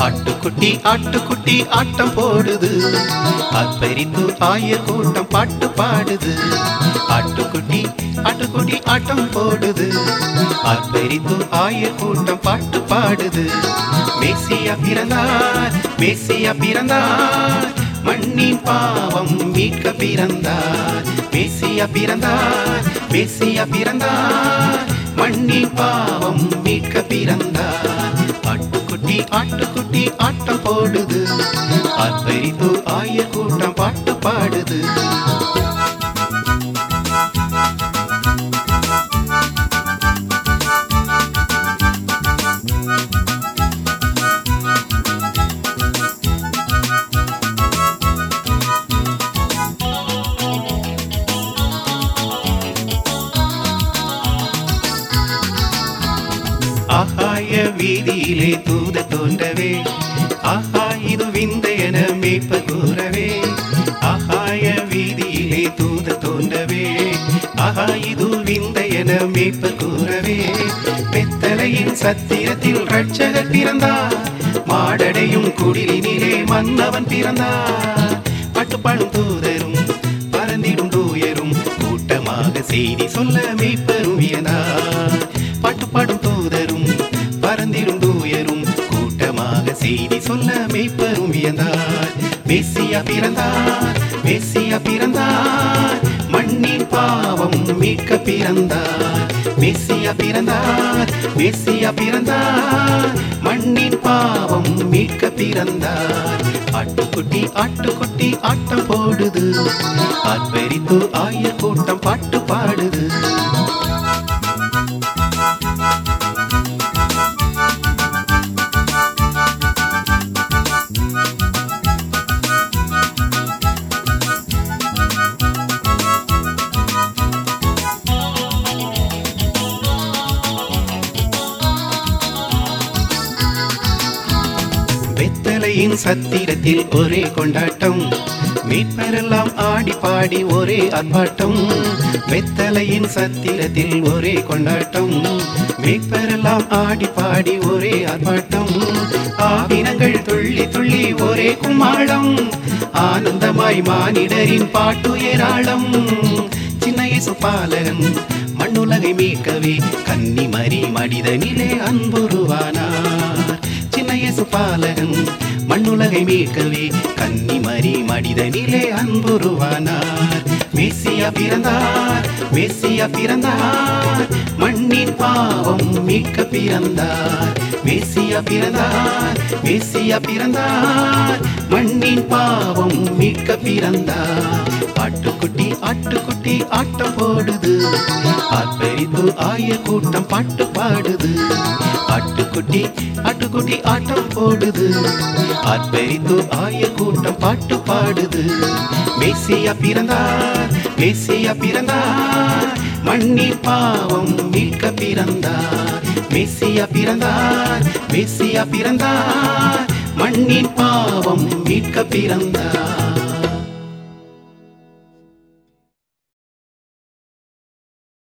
ஆட்டுக்குட்டி ஆட்டுக்குட்டி ஆட்டம் போடுது அற்பரித்து ஆயர் கூட்டம் பாட்டு பாடுது ஆட்டுக்குட்டி ஆட்டுக்குட்டி ஆட்டம் போடுது அற்பரித்து ஆயர் கூட்டம் பாட்டு பாடுது மேசியா பிறந்தார் மேசியா பிறந்தார் மண்ணின் பாவம் மீட்க பிறந்தார் மேசியா பிறந்தார் மேசியா பிறந்தார் மண்ணின் பாவம் மீட்க பிறந்தார் ஆட்டுக்குட்டி ஆட்டுக்குட்டி ஆட்டம் போடுது அற்பரித்து ஆயர் கூட்டம் பாட்டு பாடுது ஆகாய வீதியிலே தூத தோன்றவே ஆஹா இது விந்தையன மேய்ப்ப கூறவே ஆகாய வீதியிலே தூத தோன்றவே ஆஹா இது விந்தையன மேய்ப்ப கூறவே பெத்தலையின் சத்திரத்தில் ரட்சகர் பிறந்தார் மாடடையும் குடிலினிலே மன்னவன் பிறந்தார் பட்டுப்பாடும் தூதரும் பறந்திடும் தூயரும் கூட்டமாக செய்தி சொல்ல மெய்ப்பெரும் வியனார் பாட்டுப்பாடும் தூதரும் பறந்திடும் தூயரும் கூட்டமாக செய்தி சொல்ல மெய்ப்பெரும் வியந்தார் மேசியா பிறந்தார் மேசியா பிறந்தார் மண்ணின் பாவம் மீட்க பிறந்தார் மேசியா பிறந்தார் மேசியா பிறந்தார் மண்ணின் பாவம் மீட்க பிறந்தார் ஆட்டுக்குட்டி ஆட்டுக்குட்டி ஆட்டம் போடுது ஆர்ப்பரித்து ஆயர் கூட்டம் பாட்டு பாடுது வெத்தலையின் சத்திரத்தில் ஒரே கொண்டாட்டம் மீட்பரெல்லாம் ஆடி பாடி ஒரே அர்ப்பாட்டம் வெத்தலையின் சத்திரத்தில் ஒரே கொண்டாட்டம் மீட்பரெல்லாம் ஆடி பாடி ஒரே அர்ப்பாட்டம் ஆவினங்கள் துள்ளி துள்ளி ஒரே கும்மாளம் ஆனந்தமாய் மானிடரின் பாட்டு ஏராளம் சின்ன இயேசு பாலகன் மண்ணுலகை மீட்கவே கன்னிமரி மனிதனிலே அன்புருவானார் சின்ன இயேசு பாலகன் மண்ணுலகை மீட்கவே கன்னிமரி மனிதனிலே அன்புருவானார் மேசியா பிறந்தார் மேசியா பிறந்தார் மண்ணின் பாவம் மீட்க பிறந்தார் மேசியா பிறந்தார் மேசியா பிறந்தார் மண்ணின் பாவம் மீட்க பிறந்தார் ஆட்டுக்குட்டி ஆட்டுக்குட்டி ஆட்டம் போடுது ஆர்ப்பரித்து ஆய கூட்டம் பாட்டு பாடுது ஆட்டுக்குட்டி ஆட்டுக்குட்டி ஆட்டம் போடுது ஆர்ப்பரித்து ஆய கூட்டம் பாட்டு பாடுது மேசியா பிறந்தார் மேசியா பிறந்தார் மண்ணின் பாவம் மீட்க பிறந்தார் மேசியா பிறந்தார் மேசியா பிறந்தார் மண்ணின் பாவம் மீட்க பிறந்தார்